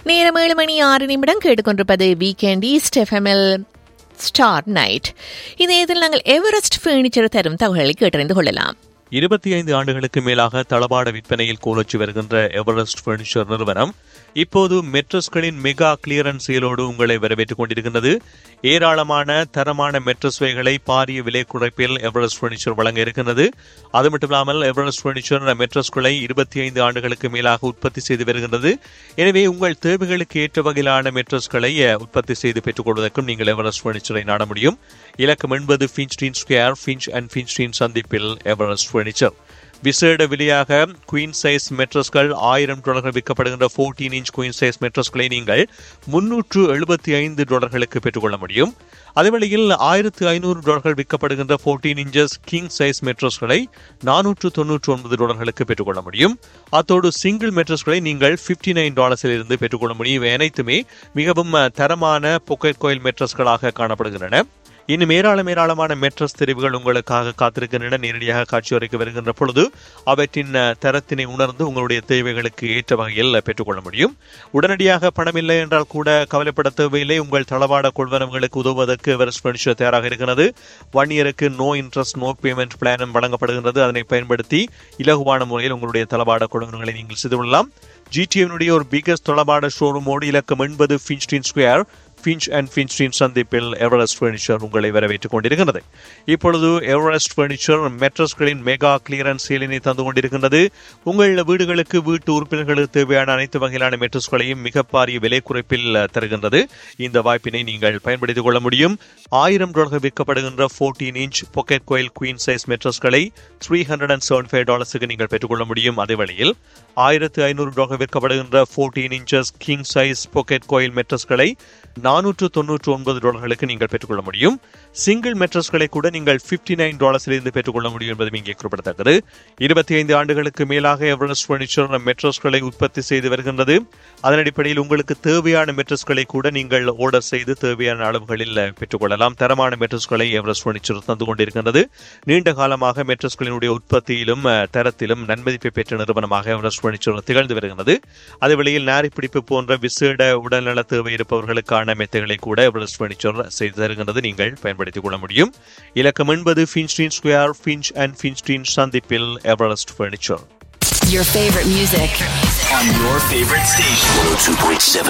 நேரம் ஏழு மணி ஆறு நிமிடம் கேட்டுக்கொண்டிருப்பது வீக்கெண்ட் ஈஸ்ட் எஃப்எம்எல் ஸ்டார் நைட் இந்த இதில் நாங்கள் எவரெஸ்ட் ஃபர்னிச்சர் தரும் தகவல்களை கேட்டறிந்து கொள்ளலாம் இருபத்தி ஐந்து ஆண்டுகளுக்கு மேலாக தளபாட விற்பனையில் கோலோச்சி வருகின்ற எவரெஸ்ட் பர்னிச்சர் நிறுவனம் இப்போது மெட்ரஸ்களின் மெகா கிளியரன்ஸ் சேலோடு உங்களை வரவேற்றுக் கொண்டிருக்கின்றது ஏராளமான தரமான மெட்ரஸ் வகைகளை பாரிய விலை குறைப்பில் எவரெஸ்ட் பர்னிச்சர் வழங்க இருக்கின்றது அது மட்டுமில்லாமல் எவரெஸ்ட் பர்னிச்சர் மெட்ரஸ்களை இருபத்தி ஐந்து ஆண்டுகளுக்கு மேலாக உற்பத்தி செய்து வருகின்றது எனவே உங்கள் தேவைகளுக்கு ஏற்ற வகையிலான மெட்ரஸ்களை உற்பத்தி செய்து பெற்றுக் கொள்வதற்கும் நீங்கள் எவரெஸ்ட் பர்னிச்சரை நாட முடியும் இலக்கம் என்பது Finstein square Finch and Finstein சந்திப்பில் எவரெஸ்ட் பர்னிச்சர் விசேட விலையாக குயின் சைஸ் மெட்ரஸ்கள் ஆயிரம் டாலர்கள் விற்கப்படுகின்ற ஃபோர்டீன் இன்ச் குயின் சைஸ் மெட்ரஸ்களை நீங்கள் முன்னூற்று எழுபத்தி ஐந்து டாலர்களுக்கு பெற்றுக்கொள்ள முடியும் அதேவேளையில் ஆயிரத்து ஐநூறு டாலர்கள் விற்கப்படுகின்ற ஃபோர்டீன் இன்ச்சஸ் கிங் சைஸ் மெட்ரஸ்களை நானூற்று தொன்னூற்று ஒன்பது டாலர்களுக்கு பெற்றுக்கொள்ள முடியும் அத்தோடு சிங்கிள் மெட்ரஸ்களை நீங்கள் பிப்டி நைன் டாலர்ஸில் இருந்து பெற்றுக்கொள்ள முடியும் இவை அனைத்துமே மிகவும் தரமான பொக்கெட் கோயில் மெட்ரஸ்களாக காணப்படுகின்றன இன்னும் ஏராளம் ஏராளமான மெட்ரஸ் தெரிவுகள் உங்களுக்காக காத்திருக்கின்றன நேரடியாக காட்சி வரைக்கு வருகின்ற பொழுது அவற்றின் தரத்தினை உணர்ந்து உங்களுடைய தேவைகளுக்கு ஏற்ற வகையில் பெற்றுக்கொள்ள முடியும் உடனடியாக பணம் இல்லை என்றால் கூட கவலைப்பட தேவையில்லை உங்கள் தளவாட கொள்வனவுகளுக்கு உதவுவதற்கு எவரெஸ்ட் பர்னிச்சர் தயாராக இருக்கிறது ஒன் இயருக்கு நோ இன்ட்ரெஸ்ட் நோ பேமெண்ட் பிளானும் வழங்கப்படுகின்றது அதனை பயன்படுத்தி இலகுவான முறையில் உங்களுடைய தளவாட கொள்வனவுகளை நீங்கள் செய்து கொள்ளலாம் ஜிடிஎனுடைய ஒரு பிகஸ்ட் தளபாட ஷோரூமோடு இலக்கம் எண்பது Finstein square Finch and Finstein சந்திப்பில் எவரெஸ்ட் பர்னிச்சர் உங்களை வரவேற்றுக் கொண்டிருக்கிறது இப்பொழுது எவரெஸ்ட் பர்னிச்சர் மெட்ரஸ்களின் மெகா கிளியரன்ஸ் சேலினை தந்து கொண்டிருக்கின்றது உங்கள் வீடுகளுக்கு வீட்டு உறுப்பினர்களுக்கு தேவையான அனைத்து வகையிலான மெட்ரஸ்களையும் மிக பாரிய விலை குறைப்பில் தருகின்றது இந்த வாய்ப்பினை நீங்கள் பயன்படுத்திக் கொள்ள முடியும் ஆயிரம் டாலர்கள் விற்கப்படுகின்ற fourteen inch pocket coil queen size மெட்ரஸ்களை three hundred and seven five டாலர்ஸுக்கு நீங்கள் பெற்றுக்கொள்ள முடியும் அதே வழியில் ஆயிரத்து ஐநூறு டாலர் விற்கப்படுகின்ற fourteen inches king size pocket coil மெட்ரஸ்களை நானூற்று தொன்னூற்று ஒன்பது டாலர்களுக்கு நீங்கள் பெற்றுக்கொள்ள முடியும் சிங்கிள் மெட்ரஸ்களை கூட நீங்கள் பிப்டி நைன் டாலர்ஸிலிருந்து பெற்றுக்கொள்ள முடியும் என்பதும் இங்கே குறிப்பிடத்தக்கது இருபத்தி ஐந்து ஆண்டுகளுக்கு மேலாக எவரெஸ்ட் பர்னிச்சர் மெட்ரஸ்களை உற்பத்தி செய்து வருகின்றது அதன் அடிப்படையில் உங்களுக்கு தேவையான மெட்ரஸ்களை கூட நீங்கள் ஆர்டர் செய்து தேவையான அளவுகளில் பெற்றுக்கொள்ளலாம் தரமான மெட்ரஸ்களை எவரெஸ்ட் பர்னிச்சர் தந்து கொண்டிருக்கின்றது நீண்ட காலமாக மெட்ரஸ்களினுடைய உற்பத்தியிலும் தரத்திலும் நன்மதிப்பை பெற்ற நிறுவனமாக எவரெஸ்ட் பர்னிச்சர் திகழ்ந்து வருகின்றது அதே வேளையில் நாரிப்பிடிப்பு போன்ற விசேட உடல்நல தேவை இருப்பவர்களுக்கான மெத்தைகளை கூட எவரெஸ்ட் பர்னிச்சர் செய்து தருகின்றது நீங்கள் பயன்படுத்திக் கொள்ள முடியும் இலக்கம் என்பது Finstein square Finch and Finstein சந்திப்பில் Everest furniture Your favorite music. on your favorite station. 102.7